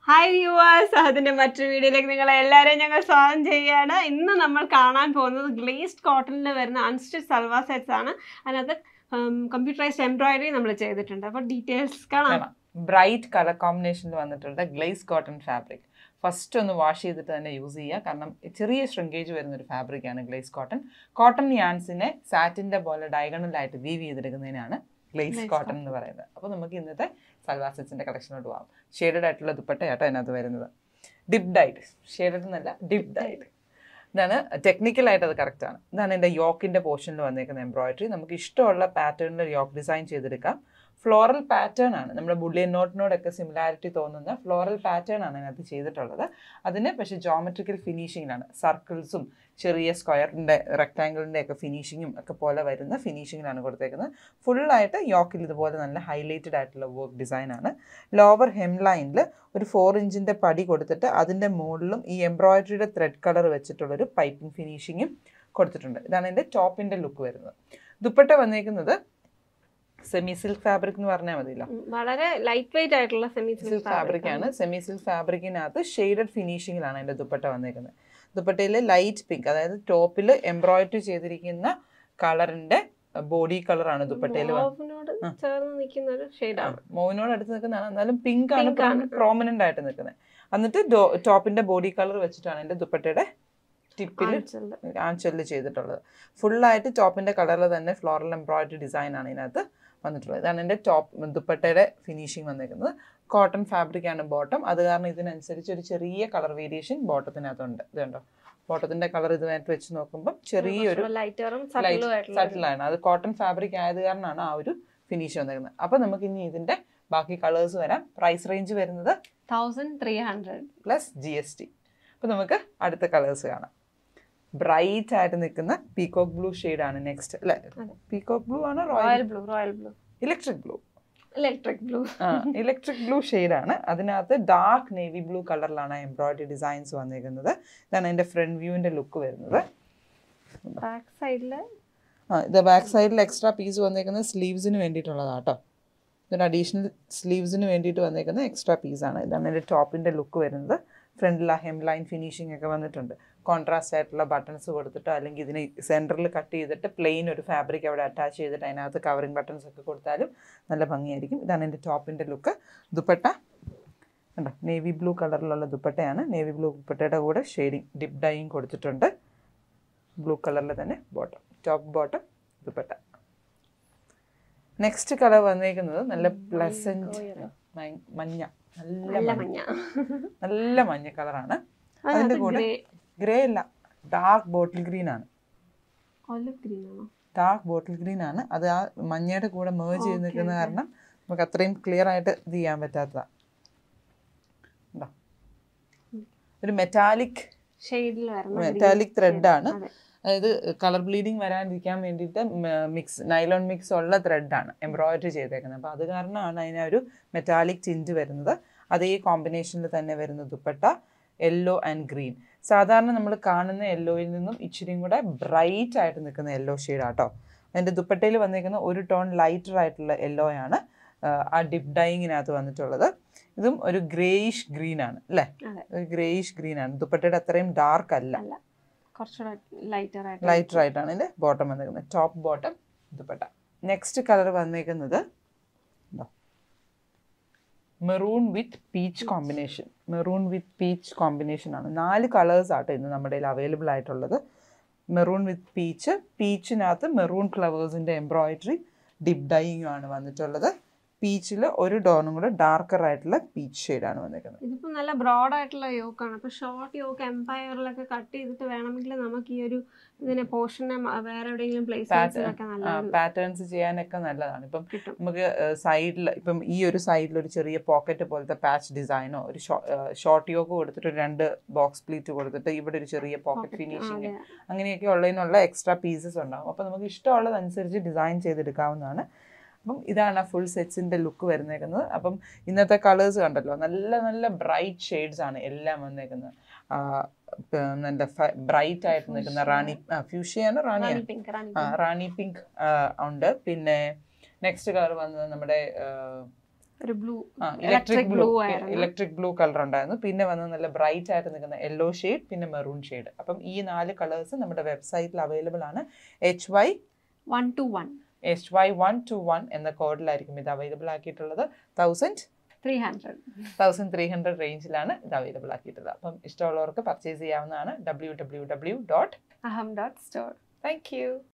Hi viewers അതിന്റെ മറ്റൊരു വീഡിയോയിലേക്ക് നിങ്ങളെ എല്ലാവരെയും ഞങ്ങൾ സ്വാഗതം ചെയ്യുകയാണ് ഇന്ന് നമ്മൾ കാണാൻ പോകുന്നത് ഗ്ലേസ്ഡ് കോട്ടണിൽ വരുന്ന അൺസ്റ്റിച്ച് സൽവാർ സെറ്റ്സ് ആണ് അതിനകത്ത് കമ്പ്യൂട്ടറൈസ്ഡ് എംബ്രോയിഡറി നമ്മൾ ചെയ്തിട്ടുണ്ട് അപ്പോൾ ഡീറ്റെയിൽസ് കാണാം ബ്രൈറ്റ് കളർ കോമ്പിനേഷനിൽ വന്നിട്ടുണ്ട് ഗ്ലേസ് കോട്ടൺ ഫാബ്രിക് ഫസ്റ്റ് ഒന്ന് വാഷ് ചെയ്തിട്ട് തന്നെ യൂസ് ചെയ്യുക കാരണം ചെറിയ ശ്രിങ്കേജ് വരുന്ന ഒരു ഫാബ്രിക്കാണ് ഗ്ലേസ് കോട്ടൺ കോട്ടൺ യാൻസിനെ സാറ്റിൻ്റെ പോലെ ഡയഗണലായിട്ട് വീവ് ചെയ്തെടുക്കുന്നതിനാണ് ഗ്ലേസ് Glaze കോട്ടൺ എന്ന് പറയുന്നത് അപ്പോൾ നമുക്ക് ഇന്നത്തെ സൽവാർ സെറ്റ്സിൻ്റെ കളക്ഷനോട്ട് പോകാം ഷെയ്ഡഡ് ആയിട്ടുള്ള ദുപ്പട്ടയാട്ടോ അതിനകത്ത് വരുന്നത് ഡിപ്ഡ് ആയിട്ട് ഷെയ്ഡഡ് എന്നല്ല ഡിപ്ഡ് ആയിട്ട് ഇതാണ് ടെക്നിക്കലായിട്ട് അത് correct ആണ് ഇതാണ് എൻ്റെ യോക്കിൻ്റെ പോർഷനിൽ വന്നേക്കുന്ന എംബ്രോയിഡറി നമുക്ക് ഇഷ്ടമുള്ള പാറ്റേണിൽ യോക്ക് ഡിസൈൻ ചെയ്തെടുക്കാം ഫ്ലോറൽ പാറ്റേൺ ആണ് നമ്മുടെ ബുള്ളിയൻ നോട്ടിനോടൊക്കെ സിമിലാരിറ്റി തോന്നുന്ന ഫ്ലോറൽ പാറ്റേൺ ആണ് അതിനകത്ത് ചെയ്തിട്ടുള്ളത് അതിന് പക്ഷേ ജോമെട്രിക്കൽ ഫിനിഷിങ്ങിലാണ് സർക്കിൾസും ചെറിയ സ്ക്വയറിൻ്റെ റെക്ടാങ്കിളിൻ്റെ ഒക്കെ ഫിനിഷിങ്ങും ഒക്കെ പോലെ വരുന്ന ഫിനിഷിങ്ങിലാണ് കൊടുത്തേക്കുന്നത് ഫുള്ളായിട്ട് യോക്കിൽ ഇതുപോലെ നല്ല ഹൈലൈറ്റഡ് ആയിട്ടുള്ള വർക്ക് ഡിസൈനാണ് ലോവർ ഹെം ലൈനിൽ ഒരു ഫോർ ഇഞ്ചിൻ്റെ പടി കൊടുത്തിട്ട് അതിൻ്റെ മുകളിലും ഈ എംബ്രോയിഡറിയുടെ ത്രെഡ് കളർ വെച്ചിട്ടുള്ളൊരു പൈപ്പിംഗ് ഫിനിഷിങ്ങും കൊടുത്തിട്ടുണ്ട് ഇതാണ് എൻ്റെ ടോപ്പിൻ്റെ ലുക്ക് വരുന്നത് ദുപ്പട്ട വന്നേക്കുന്നത് സെമി സിൽക്ക് ഫാബ്രിക് എന്ന് പറഞ്ഞാൽ മതിയല്ലോ ഉം, വളരെ ലൈറ്റ് വെയിറ്റ് ആയിട്ടുള്ള സെമി സിൽക്ക് ഫാബ്രിക് ആണ് സെമി സിൽക്ക് ഫാബ്രിക്കിനകത്ത് ഷെയ്ഡഡ് ഫിനിഷിങ്ങിലാണ് എൻ്റെ ദുപ്പട്ട വന്നേക്കുന്നത് ദുപ്പട്ടയിൽ ലൈറ്റ് പിങ്ക് അതായത് ടോപ്പിൽ എംബ്രോയിഡറി ചെയ്തിരിക്കുന്ന കളറിന്റെ ബോഡി കളറാണ് ദുപ്പട്ടയിൽ മോവിനോട് ചേർന്ന് നിൽക്കുന്ന ഒരു ഷെയ്ഡാണ് മോവിനോട് അടുത്ത് നിൽക്കുന്നതാണ് എന്നാലും പിങ്ക് ആണ് Pink ആണ്. പ്രോമിനന്റ് ആയിട്ട് നിൽക്കുന്നത് എന്നിട്ട് ടോപ്പിന്റെ ബോഡി കളർ വെച്ചിട്ടാണ് എൻ്റെ ദുപ്പട്ടയുടെ ടിപ്പിൽ ആൻചൊല്ല് ചെയ്തിട്ടുള്ളത് ഫുള്ളായിട്ട് ടോപ്പിന്റെ കളറിൽ തന്നെ ഫ്ലോറൽ എംബ്രോയിഡറി ഡിസൈൻ ആണ് ഇതിനകത്ത് വന്നിട്ടുള്ളത് ഇതാണ് എൻ്റെ ടോപ്പ് ദുപ്പട്ടയുടെ ഫിനിഷിങ് വന്നിരിക്കുന്നത് കോട്ടൺ ഫാബ്രിക് ആണ് ബോട്ടം അത് കാരണം ഇതിനനുസരിച്ച് ഒരു ചെറിയ കളർ വേരിയേഷൻ ബോട്ടത്തിനകത്തുണ്ട് ഇത് കണ്ടോ ബോട്ടത്തിന്റെ കളർ ഇതുമായിട്ട് വെച്ച് നോക്കുമ്പോൾ ചെറിയൊരു ലൈറ്ററും സട്ടിലും ആയിട്ടുള്ള സട്ടിലാണ് അത് കോട്ടൺ ഫാബ്രിക് ആയത് കാരണമാണ് ആ ഒരു ഫിനിഷ് വന്നിരിക്കുന്നത് അപ്പോൾ നമുക്ക് ഇനി ഇതിന്റെ ബാക്കി കളേഴ്സ് വരാം പ്രൈസ് റേഞ്ച് വരുന്നത് thousand three hundred plus G S T അപ്പോൾ നമുക്ക് അടുത്ത കളേഴ്സ് കാണാം ബ്രൈറ്റ് ആയിട്ട് നിൽക്കുന്ന പീകോക്ക് ബ്ലൂ ആണ് നെക്സ്റ്റ് അല്ലെ അതെ. പീകോക്ക് ബ്ലൂ ആണ് royal royal blue royal blue electric blue electric blue electric blue ആണ് അതിനകത്ത് ഡാർക്ക് നേവി ബ്ലൂ കളറിലാണ് എംബ്രോയിഡറി ഡിസൈൻസ് വന്നിരിക്കുന്നത് ഇതാണ് എൻ്റെ ഫ്രണ്ട് വ്യൂവിൻ്റെ ലുക്ക് വരുന്നത് ബാക്ക് സൈഡില് ആ ഇത് ബാക്ക് സൈഡിൽ എക്സ്ട്രാ പീസ് വന്നേക്കുന്നത് സ്ലീവ്സിന് വേണ്ടിയിട്ടുള്ളതാണ് കേട്ടോ ഇതൊരു അഡീഷണൽ സ്ലീവ്സിന് വേണ്ടിയിട്ട് വന്നേക്കുന്ന എക്സ്ട്രാ പീസാണ് ഇതാണ് എൻ്റെ ടോപ്പിൻ്റെ ലുക്ക് വരുന്നത് ഫ്രണ്ടിൽ ആ ഹെം ലൈൻ ഫിനിഷിംഗ് ഒക്കെ വന്നിട്ടുണ്ട് കോൺട്രാസ്റ്റ് ആയിട്ടുള്ള ബട്ടൺസ് കൊടുത്തിട്ടോ അല്ലെങ്കിൽ ഇതിന് സെൻറ്ററിൽ കട്ട് ചെയ്തിട്ട് പ്ലെയിൻ ഒരു ഫാബ്രിക് അവിടെ അറ്റാച്ച് ചെയ്തിട്ട് അതിനകത്ത് കവറിങ് ബട്ടൺസ് ഒക്കെ കൊടുത്താലും നല്ല ഭംഗിയായിരിക്കും ഇതാണ് എൻ്റെ ടോപ്പിൻ്റെ ലുക്ക് ദുപ്പട്ട കണ്ടോ നേവി ബ്ലൂ കളറിലുള്ള ദുപ്പട്ടയാണ് നേവി ബ്ലൂ ദുപ്പട്ടയുടെ കൂടെ ഷെയ്ഡിങ് ഡിപ് ഡൈയും കൊടുത്തിട്ടുണ്ട് ബ്ലൂ കളറിൽ തന്നെ bottom top bottom dupatta next colour വന്നേക്കുന്നത് നല്ല പ്ലസന്റ് മഞ്ഞ നല്ല നല്ല മഞ്ഞ മഞ്ഞ നല്ല മഞ്ഞ കളറാണ് അതിന്റെ അതിനകത്ത് കൂടെ ഗ്രേ ഗ്രേ അല്ല ഡാർക്ക് ബോട്ടിൽ ഗ്രീൻ ആണ് ഒലിവ് ഗ്രീൻ ആണോ ഡാർക്ക് ബോട്ടിൽ ഗ്രീൻ ആണ് അത് ആ മഞ്ഞയുടെ കൂടെ മേർജ് ചെയ്ത് Okay, നിൽക്കുന്ന okay. കാരണം നമുക്ക് അത്രയും ക്ലിയർ ആയിട്ട് ഇത് ചെയ്യാൻ പറ്റാത്തതാ ഇതാ. ഒരു മെറ്റാലിക് ഷെയ്ഡിൽ വരുന്ന മെറ്റാലിക് ത്രെഡ് ആണ് അതെ. അതായത് കളർ ബ്ലീഡിങ് വരാതിരിക്കാൻ വേണ്ടിയിട്ട് മിക്സ് നൈലോൺ മിക്സ് ഉള്ള ത്രെഡാണ് എംബ്രോയിഡറി ചെയ്തേക്കുന്നത് അപ്പോൾ അത് കാരണമാണ് അതിന് ഒരു മെറ്റാലിക് ടിൻറ്റ് വരുന്നത് അതേ കോമ്പിനേഷനിൽ തന്നെ വരുന്ന ദുപ്പട്ട യെല്ലോ ആൻഡ് ഗ്രീൻ സാധാരണ നമ്മൾ കാണുന്ന യെല്ലോയിൽ നിന്നും ഇച്ചിരിയും കൂടെ ബ്രൈറ്റ് ആയിട്ട് നിൽക്കുന്ന യെല്ലോ ഷെയ്ഡാട്ടോ അതിൻ്റെ ദുപ്പട്ടയിൽ വന്നിരിക്കുന്ന ഒരു ടോൺ ലൈറ്റർ ആയിട്ടുള്ള യെല്ലോ ആണ് ആ, ആ ഡിപ് ഡൈങ്ങിനകത്ത് വന്നിട്ടുള്ളത് ഇതും ഒരു ഗ്രേയിഷ് ഗ്രീൻ ആണ് അല്ലേ അതെ. ഒരു ഗ്രേയിഷ് ഗ്രീൻ ആണ് ദുപ്പട്ടയുടെ അത്രയും ഡാർക്ക് അല്ല അല്ല കുറച്ചുകൂടെ ലൈറ്റർ ആയിട്ട് ലൈറ്റർ ആയിട്ടാണ് ഇതിന്റെ ബോട്ടം വന്നിരിക്കുന്നത് top bottom dupatta next colour വന്നിരിക്കുന്നത് maroon with peach combination maroon with peach combination ആണ് നാല് കളേഴ്സ് ആട്ടോ ഇന്ന് നമ്മുടെ കയ്യിൽ അവൈലബിൾ ആയിട്ടുള്ളത് മെറൂൺ വിത്ത് പീച്ച് പീച്ചിനകത്ത് മെറൂൺ ഫ്ലവേഴ്സിൻ്റെ എംബ്രോയിഡറി ഡിപ് ഡൈയിങ്ങും ആണ് വന്നിട്ടുള്ളത് പീച്ചിൽ ഒരു ഡോണും കൂടെ ഡാർക്കർ ആയിട്ടുള്ള പീച്ച് ഷെയ്ഡാണ് വന്നിരിക്കുന്നത് ഇതിപ്പോ നല്ല ബ്രോഡ് ആയിട്ടുള്ള യോക്കാണ് അപ്പൊ ഷോർട്ട് യോക്ക് എംപയറിലൊക്കെ കട്ട് ചെയ്തിട്ട് വേണമെങ്കിൽ നമുക്ക് ഈ ഒരു ഇതിനെ പോർഷനെ വേറെ എവിടെയെങ്കിലും പ്ലേസ്മെന്റ്സിലൊക്കെ നല്ല പാറ്റേൺസ് ചെയ്യാനൊക്കെ നല്ലതാണ് ഇപ്പം കിട്ടും നമുക്ക് സൈഡിൽ ഇപ്പം ഈ ഒരു സൈഡിൽ ഒരു ചെറിയ പോക്കറ്റ് പോലത്തെ പാച്ച് ഡിസൈനോ ഒരു ഷോർട്ട് യോക്ക് കൊടുത്തിട്ട് ഒരു രണ്ട് ബോക്സ് പ്ലീറ്റ് കൊടുത്തിട്ട് ഇവിടെ ഒരു ചെറിയ പോക്കറ്റ് ഫിനിഷിങ് അങ്ങനെയൊക്കെ ഉള്ളതിനുള്ള എക്സ്ട്രാ പീസസ് ഉണ്ടാവും അപ്പോൾ നമുക്ക് ഇഷ്ടമുള്ളതനുസരിച്ച് ഡിസൈൻ ചെയ്തെടുക്കാവുന്നതാണ് അപ്പം ഇതാണ് ആ ഫുൾ സെറ്റ്സിൻ്റെ ലുക്ക് വരുന്നേക്കുന്നത് അപ്പം ഇന്നത്തെ കളേഴ്സ് കണ്ടല്ലോ നല്ല നല്ല ബ്രൈറ്റ് ഷെയ്ഡ്സ് ആണ് എല്ലാം വന്നേക്കുന്നത് ആ, പ- നല്ല ബ്രൈറ്റ് ആയിട്ട് നിൽക്കുന്ന റാണി ഫ്യൂഷിയാണ് റാണിയാണ് റാണി പിങ്ക് റാണി ആ റാണി പിങ്ക് ഉണ്ട് പിന്നെ നെക്സ്റ്റ് കളർ വന്നത് നമ്മുടെ ഒരു ബ്ലൂ ഇലക്ട്രിക് ബ്ലൂ blue ആയിരുന്നു. ഇലക്ട്രിക് ബ്ലൂ കളർ ഉണ്ടായിരുന്നു പിന്നെ വന്ന് നല്ല ബ്രൈറ്റ് ആയിട്ട് നിൽക്കുന്ന യെല്ലോ ഷെയ്ഡ് പിന്നെ മെറൂൺ ഷെയ്ഡ് അപ്പം ഈ നാല് കളേഴ്സ് നമ്മുടെ വെബ്സൈറ്റിൽ അവൈലബിൾ ആണ് H Y one two one H Y one two one എന്ന കോഡിലായിരിക്കും ഇത് അവൈലബിൾ ആക്കിയിട്ടുള്ളത് thousand three hundred thousand three hundred റേഞ്ചിലാണ് ഇത് അവൈലബിൾ ആക്കിയിട്ടുള്ളത് അപ്പം ഇഷ്ടമുള്ളവർക്ക് പർച്ചേസ് ചെയ്യാവുന്നതാണ് W W W dot Aham dot store thank U